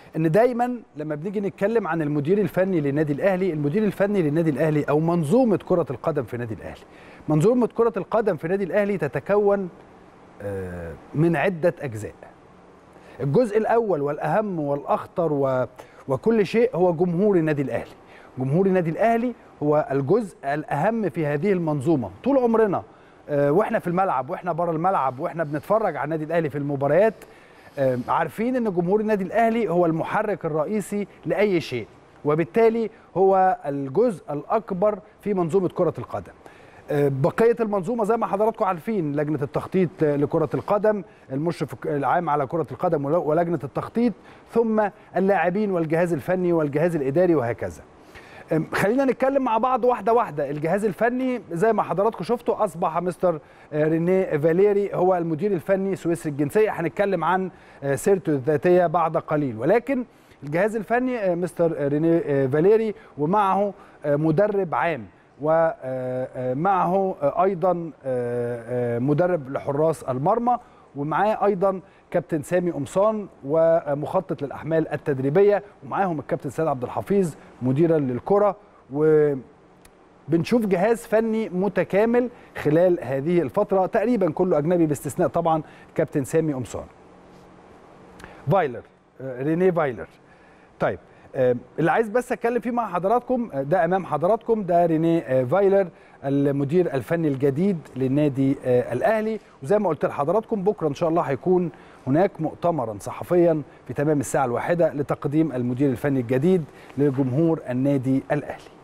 ان دايما لما بنيجي نتكلم عن المدير الفني للنادي الاهلي المدير الفني للنادي الاهلي او منظومه كره القدم في النادي الاهلي منظومه كره القدم في النادي الاهلي تتكون آه، من عده اجزاء الجزء الاول والاهم والاخطر و... وكل شيء هو جمهور النادي الاهلي جمهور النادي الاهلي هو الجزء الاهم في هذه المنظومه طول عمرنا آه، واحنا في الملعب واحنا بره الملعب واحنا بنتفرج على النادي الاهلي في المباريات آه، عارفين ان جمهور النادي الاهلي هو المحرك الرئيسي لاي شيء وبالتالي هو الجزء الاكبر في منظومه كره القدم آه، بقيه المنظومه زي ما حضراتكم عارفين لجنه التخطيط لكره القدم المشرف العام على كره القدم ولجنه التخطيط ثم اللاعبين والجهاز الفني والجهاز الاداري وهكذا أم، خلينا نتكلم مع بعض واحده واحده الجهاز الفني زي ما حضراتكم شفتوا اصبح مستر آه، رينيه فاليري هو المدير الفني سويسري الجنسيه هنتكلم عن آه، سيرته الذاتيه بعد قليل ولكن الجهاز الفني آه، مستر رينيه آه، فاليري ومعه آه، مدرب عام ومعه ايضا آه، آه، مدرب لحراس المرمى ومعاه ايضا كابتن سامي قمصان ومخطط للاحمال التدريبيه ومعاهم الكابتن سيد عبد الحفيظ مديرا للكره وبنشوف جهاز فني متكامل خلال هذه الفتره تقريبا كله اجنبي باستثناء طبعا كابتن سامي قمصان فايلر آه، رينيه فايلر طيب آه، اللي عايز بس اتكلم فيه مع حضراتكم آه، ده امام حضراتكم ده رينيه آه، فايلر المدير الفني الجديد للنادي آه، الاهلي وزي ما قلت لحضراتكم بكره ان شاء الله هيكون هناك مؤتمرا صحفيا في تمام الساعه الواحده لتقديم المدير الفني الجديد لجمهور النادي الاهلي